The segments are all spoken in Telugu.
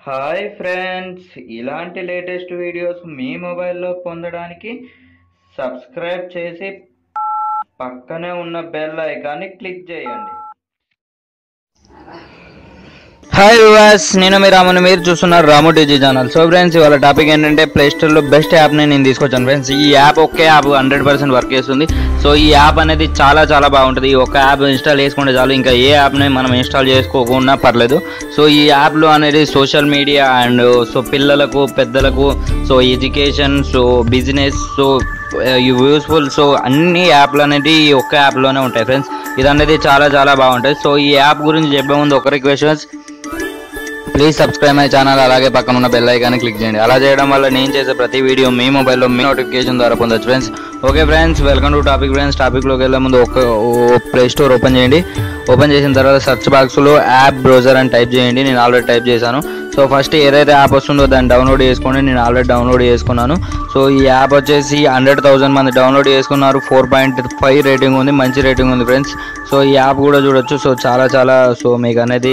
హాయ్ ఫ్రెండ్స్ ఇలాంటి లేటెస్ట్ వీడియోస్ మీ మొబైల్లో పొందడానికి సబ్స్క్రైబ్ చేసి పక్కనే ఉన్న బెల్ ఐకాన్ని క్లిక్ చేయండి హాయ్ వివాస్ నేను మీ రాముని మీరు చూస్తున్నారు Ramu TG channel so friends ఇవాళ టాపిక్ ఏంటంటే ప్లే స్టోర్లో బెస్ట్ యాప్ని నేను తీసుకొచ్చాను ఫ్రెండ్స్ ఈ యాప్ ఒకే యాప్ హండ్రెడ్ పర్సెంట్ వర్క్ చేస్తుంది సో ఈ యాప్ అనేది చాలా చాలా బాగుంటుంది ఈ ఒక యాప్ ఇన్స్టాల్ చేసుకుంటే చాలు ఇంకా ఏ యాప్ని మనం ఇన్స్టాల్ చేసుకోకుండా పర్లేదు సో ఈ యాప్లో అనేది సోషల్ మీడియా అండ్ సో పిల్లలకు పెద్దలకు so education so business so useful so అన్ని యాప్లు అనేది ఈ ఒక్క యాప్లోనే ఉంటాయి ఫ్రెండ్స్ ఇది అనేది చాలా చాలా బాగుంటుంది సో ఈ యాప్ గురించి చెప్పే ముందు ఒక request please subscribe my channel అలాగే పక్కన ఉన్న బెల్ ఐకాన్ క్లిక్ చేయండి అలా చేయడం వల్ల నేను చేసే ప్రతి వీడియో మీ మొబైల్లో మీ నోటిఫికేషన్ ద్వారా పొందొచ్చు friends okay friends welcome to topic friends టాపిక్లోకి వెళ్ళే ముందు ఒక ప్లే స్టోర్ ఓపెన్ చేయండి ఓపెన్ చేసిన తర్వాత సెర్చ్ బాక్స్లో యాప్ బ్రౌజర్ అని టైప్ చేయండి నేను ఆల్రెడీ టైప్ చేశాను సో ఫస్ట్ ఏదైతే యాప్ వస్తుందో దాన్ని డౌన్లోడ్ చేసుకోండి నేను ఆల్రెడీ డౌన్లోడ్ చేసుకున్నాను సో ఈ యాప్ వచ్చేసి హండ్రెడ్ థౌసండ్ మంది డౌన్లోడ్ చేసుకున్నారు ఫోర్ పాయింట్ ఫైవ్ రేటింగ్ ఉంది మంచి రేటింగ్ ఉంది ఫ్రెండ్స్ సో ఈ యాప్ కూడా చూడొచ్చు సో చాలా చాలా సో మీకు అనేది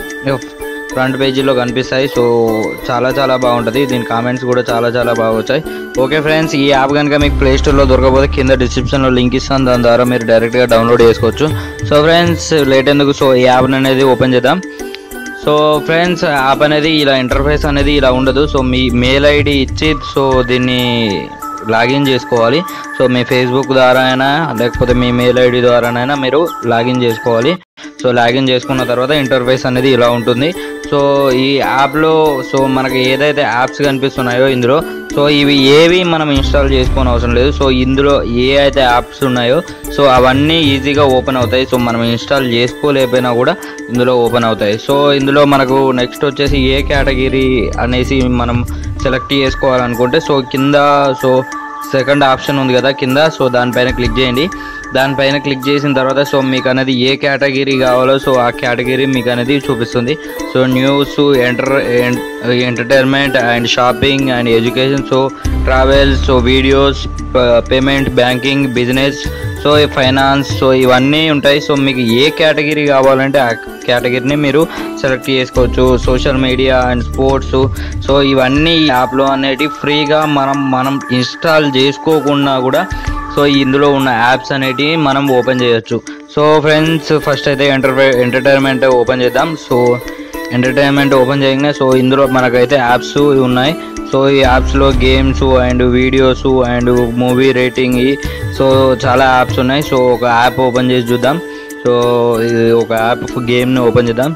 ఫ్రంట్ పేజీలో కనిపిస్తాయి సో చాలా చాలా బాగుంటుంది దీని కామెంట్స్ కూడా చాలా చాలా బాగా వచ్చాయి ఓకే ఫ్రెండ్స్ ఈ యాప్ కనుక మీకు ప్లే స్టోర్లో దొరకకపోతే కింద డిస్క్రిప్షన్లో లింక్ ఇస్తాను దాని ద్వారా మీరు డైరెక్ట్గా డౌన్లోడ్ చేసుకోవచ్చు సో ఫ్రెండ్స్ లేట్ ఎందుకు సో ఈ యాప్ అనేది ఓపెన్ చేద్దాం సో ఫ్రెండ్స్ యాప్ అనేది ఇలా ఇంటర్ఫేస్ అనేది ఇలా ఉండదు సో మీ మెయిల్ ఐడి ఇచ్చి సో దీన్ని లాగిన్ చేసుకోవాలి సో మీ ఫేస్బుక్ ద్వారా అయినా లేకపోతే మీ మెయిల్ ఐడి ద్వారానైనా మీరు లాగిన్ చేసుకోవాలి సో లాగిన్ చేసుకున్న తర్వాత ఇంటర్ఫేస్ అనేది ఇలా ఉంటుంది సో ఈ యాప్లో సో మనకి ఏదైతే యాప్స్ కనిపిస్తున్నాయో ఇందులో సో ఇవి ఏవి మనం ఇన్స్టాల్ చేసుకోని అవసరం లేదు సో ఇందులో ఏ అయితే యాప్స్ ఉన్నాయో సో అవన్నీ ఈజీగా ఓపెన్ అవుతాయి సో మనం ఇన్స్టాల్ చేసుకోలేకపోయినా కూడా ఇందులో ఓపెన్ అవుతాయి సో ఇందులో మనకు నెక్స్ట్ వచ్చేసి ఏ కేటగిరీ అనేసి మనం సెలెక్ట్ చేసుకోవాలనుకుంటే సో కింద సో సెకండ్ ఆప్షన్ ఉంది కదా కింద సో దానిపైన క్లిక్ చేయండి దానిపైన క్లిక్ చేసిన తర్వాత సో మీకు అనేది ఏ కేటగిరీ కావాలో సో ఆ కేటగిరీ మీకు అనేది చూపిస్తుంది so news enter entertainment and shopping and education so travel so videos payment banking business so finance so ఇవన్నీ ఉంటాయి సో మీకు ఏ కేటగిరీ కావాలంటే ఆ కేటగిరీని మీరు సెలెక్ట్ చేసుకోవచ్చు social media and sports so ఇవన్నీ ఈ యాప్లో అనేవి ఫ్రీగా మనం మనం ఇన్స్టాల్ చేసుకోకుండా కూడా సో ఇందులో ఉన్న యాప్స్ అనేటివి మనం ఓపెన్ చేయొచ్చు సో ఫ్రెండ్స్ ఫస్ట్ అయితే ఎంటర్టై ఎంటర్టైన్మెంట్ ఓపెన్ చేద్దాం సో ఎంటర్టైన్మెంట్ ఓపెన్ చేయగానే సో ఇందులో మనకైతే యాప్స్ ఉన్నాయి సో ఈ యాప్స్లో games and videos and movie rating so చాలా యాప్స్ ఉన్నాయి సో ఒక యాప్ ఓపెన్ చేసి చూద్దాం సో ఇది ఒక యాప్ గేమ్ని ఓపెన్ చేద్దాం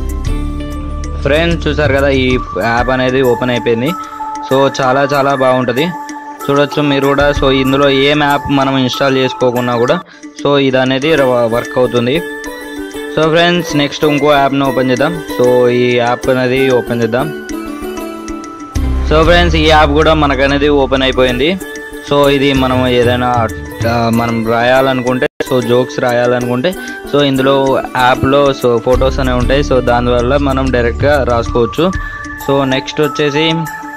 ఫ్రెండ్స్ చూసారు కదా ఈ యాప్ అనేది ఓపెన్ అయిపోయింది సో చాలా చాలా బాగుంటుంది చూడొచ్చు మీరు కూడా సో ఇందులో ఏం యాప్ మనం ఇన్స్టాల్ చేసుకోకున్నా కూడా సో ఇది అనేది వర్క్ అవుతుంది సో ఫ్రెండ్స్ నెక్స్ట్ ఇంకో యాప్ని ఓపెన్ చేద్దాం సో ఈ యాప్ అనేది ఓపెన్ చేద్దాం సో ఫ్రెండ్స్ ఈ యాప్ కూడా మనకు అనేది ఓపెన్ అయిపోయింది సో ఇది మనం ఏదైనా ఆ, మనం రాయాలనుకుంటే సో జోక్స్ రాయాలనుకుంటే సో ఇందులో యాప్లో సో ఫొటోస్ అనేవి ఉంటాయి సో దానివల్ల మనం డైరెక్ట్గా రాసుకోవచ్చు సో నెక్స్ట్ వచ్చేసి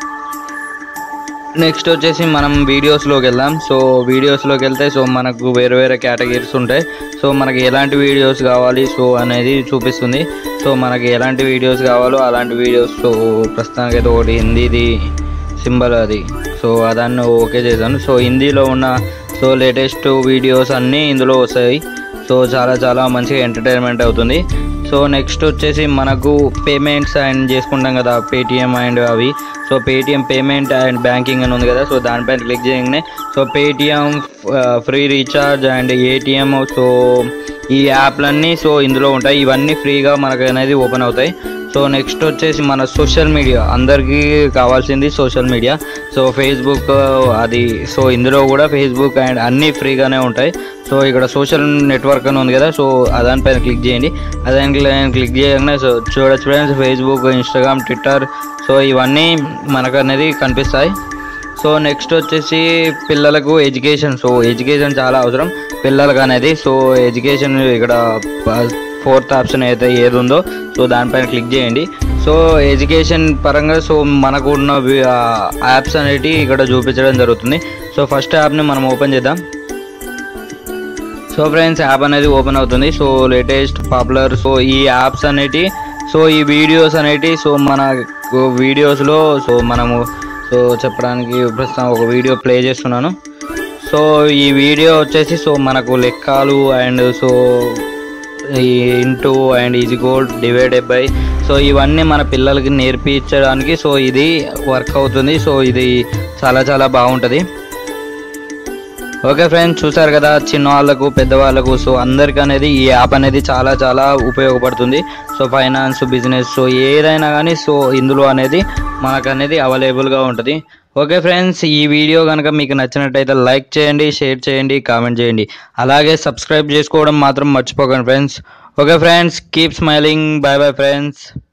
నెక్స్ట్ వచ్చేసి మనం వీడియోస్లోకి వెళ్దాం సో వీడియోస్లోకి వెళ్తే సో మనకు వేరే వేరే కేటగిరీస్ ఉంటాయి సో మనకి ఎలాంటి వీడియోస్ కావాలి సో అనేది చూపిస్తుంది సో మనకి ఎలాంటి వీడియోస్ కావాలో అలాంటి వీడియోస్ సో ప్రస్తుతానికైతే ఒకటి హిందీది సింబల్ అది సో అదాన్ని ఓకే చేశాను సో హిందీలో ఉన్న సో లేటెస్ట్ వీడియోస్ అన్నీ ఇందులో వస్తాయి సో చాలా చాలా మంచిగా ఎంటర్టైన్మెంట్ అవుతుంది సో నెక్స్ట్ వచ్చేసి మనకు పేమెంట్స్ అండ్ చేసుకుంటాం కదా పేటిఎం అండ్ అవి so Paytm payment and banking అని ఉంది కదా సో దానిపైన క్లిక్ చేయగానే so Paytm free recharge and ATM so ఈ యాప్లన్నీ సో ఇందులో ఉంటాయి ఇవన్నీ ఫ్రీగా మనకు అనేది ఓపెన్ అవుతాయి సో నెక్స్ట్ వచ్చేసి మన సోషల్ మీడియా అందరికీ కావాల్సింది సోషల్ మీడియా సో ఫేస్బుక్ అది సో ఇందులో కూడా ఫేస్బుక్ అండ్ అన్నీ ఫ్రీగానే ఉంటాయి సో ఇక్కడ సోషల్ నెట్వర్క్ అని ఉంది కదా సో దానిపైన క్లిక్ చేయండి అదాని క్లిక్ చేయగానే సో చూడొచ్చు friends Facebook Instagram Twitter so ఇవన్నీ మనకు అనేది కనిపిస్తాయి సో నెక్స్ట్ వచ్చేసి పిల్లలకు ఎడ్యుకేషన్ సో ఎడ్యుకేషన్ చాలా అవసరం పిల్లలకు అనేది సో ఎడ్యుకేషన్ ఇక్కడ ఫోర్త్ ఆప్షన్ అయితే ఏది ఉందో సో దానిపైన క్లిక్ చేయండి సో ఎడ్యుకేషన్ పరంగా సో మనకు ఉన్న యాప్స్ అనేటివి ఇక్కడ చూపించడం జరుగుతుంది సో ఫస్ట్ యాప్ని మనం ఓపెన్ చేద్దాం సో ఫ్రెండ్స్ యాప్ అనేది ఓపెన్ అవుతుంది సో లేటెస్ట్ పాపులర్ సో ఈ యాప్స్ అనేటి సో ఈ వీడియోస్ అనేటి సో మన వీడియోస్లో సో మనము సో చెప్పడానికి ప్రస్తుతం ఒక వీడియో ప్లే చేస్తున్నాను సో ఈ వీడియో వచ్చేసి సో మనకు లెక్కలు అండ్ సో ఈ into and is gold divided by so ఇవన్నీ మన పిల్లలకి నేర్పించడానికి సో ఇది వర్క్ అవుతుంది సో ఇది చాలా చాలా బాగుంటుంది ఓకే ఫ్రెండ్స్ చూసారు కదా చిన్న వాళ్ళకు పెద్దవాళ్ళకు సో అందరికి అనేది ఈ యాప్ అనేది చాలా చాలా ఉపయోగపడుతుంది సో ఫైనాన్స్ బిజినెస్ సో ఏదైనా కానీ సో ఇందులో అనేది మనకు అనేది అవైలబుల్గా ఉంటుంది ఓకే ఫ్రెండ్స్ ఈ వీడియో కనుక మీకు నచ్చినట్టయితే లైక్ చేయండి షేర్ చేయండి కామెంట్ చేయండి అలాగే సబ్స్క్రైబ్ చేసుకోవడం మాత్రం మర్చిపోకండి friends okay friends keep smiling bye bye friends